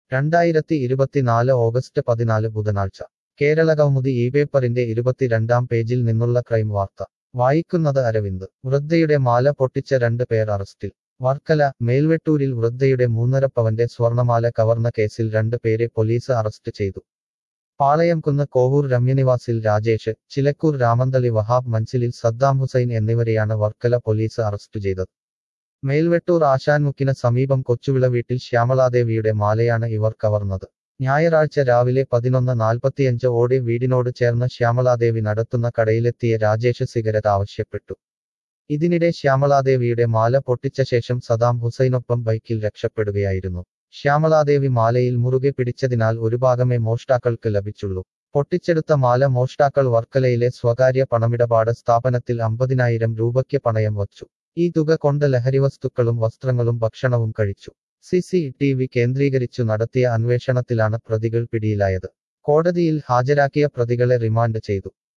രണ്ടായിരത്തി ഇരുപത്തിനാല് ഓഗസ്റ്റ് പതിനാല് ബുധനാഴ്ച കേരളകൗമുദി ഈ പേപ്പറിന്റെ ഇരുപത്തിരണ്ടാം പേജിൽ നിന്നുള്ള ക്രൈം വാർത്ത വായിക്കുന്നത് അരവിന്ദ് വൃദ്ധയുടെ മാല പൊട്ടിച്ച രണ്ട് പേർ അറസ്റ്റിൽ വർക്കല മേൽവെട്ടൂരിൽ വൃദ്ധയുടെ മൂന്നര പവന്റെ സ്വർണമാല കവർന്ന കേസിൽ രണ്ട് പേരെ പോലീസ് അറസ്റ്റ് ചെയ്തു പാളയംകുന്ന് കോവൂർ രമ്യനിവാസിൽ രാജേഷ് ചിലക്കൂർ രാമന്തളി വഹാബ് മൻസിലിൽ സദ്ദാം ഹുസൈൻ എന്നിവരെയാണ് വർക്കല പോലീസ് അറസ്റ്റ് ചെയ്തത് മേൽവെട്ടൂർ ആശാൻമുക്കിന് സമീപം കൊച്ചുവിള വീട്ടിൽ ശ്യാമളാദേവിയുടെ മാലയാണ് ഇവർ കവർന്നത് ഞായറാഴ്ച രാവിലെ പതിനൊന്ന് നാൽപ്പത്തിയഞ്ച് ഓടെ വീടിനോട് ചേർന്ന് ശ്യാമളാദേവി നടത്തുന്ന കടയിലെത്തിയ രാജേഷ് സിഗരറ്റ് ആവശ്യപ്പെട്ടു ഇതിനിടെ ശ്യാമളാദേവിയുടെ മാല പൊട്ടിച്ച ശേഷം സദാം ഹുസൈനൊപ്പം ബൈക്കിൽ രക്ഷപ്പെടുകയായിരുന്നു ശ്യാമളാദേവി മാലയിൽ മുറുകെ പിടിച്ചതിനാൽ ഒരു ഭാഗമേ മോഷ്ടാക്കൾക്ക് ലഭിച്ചുള്ളൂ പൊട്ടിച്ചെടുത്ത മാല മോഷ്ടാക്കൾ വർക്കലയിലെ സ്വകാര്യ പണമിടപാട് സ്ഥാപനത്തിൽ അമ്പതിനായിരം രൂപയ്ക്ക് പണയം വച്ചു ഈ തുക കൊണ്ട് ലഹരിവസ്തുക്കളും വസ്ത്രങ്ങളും ഭക്ഷണവും കഴിച്ചു സി സി ടി വി കേന്ദ്രീകരിച്ചു നടത്തിയ അന്വേഷണത്തിലാണ് പ്രതികൾ പിടിയിലായത് കോടതിയിൽ ഹാജരാക്കിയ പ്രതികളെ റിമാൻഡ് ചെയ്തു